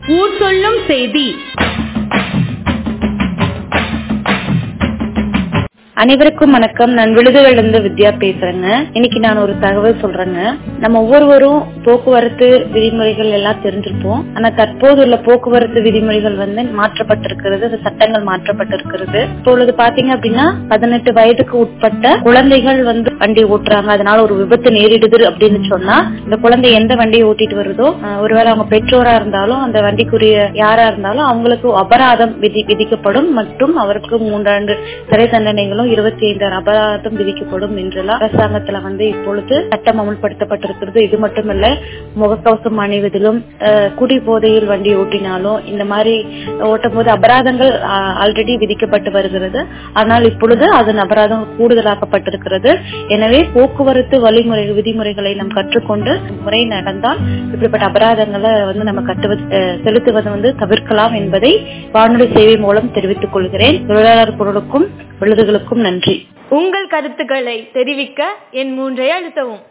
ஊர் சொல்லும் செய்தி அனைவருக்கும் வணக்கம் நான் விழுதுகளிலிருந்து வித்யா பேசுறேங்க இன்னைக்கு நான் ஒரு தகவல் சொல்றேங்க நம்ம ஒவ்வொருவரும் போக்குவரத்து விதிமுறைகள் எல்லாம் தெரிஞ்சிருப்போம் ஆனா தற்போது உள்ள போக்குவரத்து விதிமுறைகள் வந்து மாற்றப்பட்டிருக்கிறது அந்த சட்டங்கள் மாற்றப்பட்டிருக்கிறது இப்பொழுது பாத்தீங்க அப்படின்னா பதினெட்டு வயதுக்கு உட்பட்ட குழந்தைகள் வந்து வண்டி ஓட்டுறாங்க அதனால ஒரு விபத்து நேரிடுது அப்படின்னு சொன்னா இந்த குழந்தை எந்த வண்டியை ஓட்டிட்டு வருதோ அஹ், ஒருவேளை அவங்க பெற்றோரா இருந்தாலும் அந்த வண்டிக்குரிய யாரா இருந்தாலும் அவங்களுக்கு அபராதம் விதி விதிக்கப்படும் மற்றும் அவருக்கு மூன்றாண்டு சிறை தண்டனைகளும் இருபத்தி ஐந்து அபராதம் விதிக்கப்படும் என்றெல்லாம் அரசாங்கத்துல வந்து இப்பொழுது சட்டம் அமுல்படுத்தப்பட்டிருக்கிறது இது மட்டுமல்ல முகக்கவசம் அணிவதிலும் அஹ், குடி போதையில் வண்டி ஓட்டினாலும் இந்த மாதிரி ஓட்டும் போது அபராதங்கள் ஆல்ரெடி விதிக்கப்பட்டு வருகிறது ஆனால் இப்பொழுது அதன் அபராதம் கூடுதலாக்கப்பட்டிருக்கிறது எனவே போக்குவரத்து வழிமுறை விதிமுறைகளை நாம் கற்றுக்கொண்டு முறை நடந்தால் இப்படிப்பட்ட அபராதங்களை வந்து நம்ம கட்டுவது அஹ், செலுத்துவது வந்து தவிர்க்கலாம் என்பதை வானொலி சேவை மூலம் தெரிவித்துக் கொள்கிறேன் தொழிலாளர் பொருளுக்கும் விழுதுகளுக்கும் நன்றி உங்கள் கருத்துக்களை தெரிவிக்க என் மூன்றை அழுத்தவும்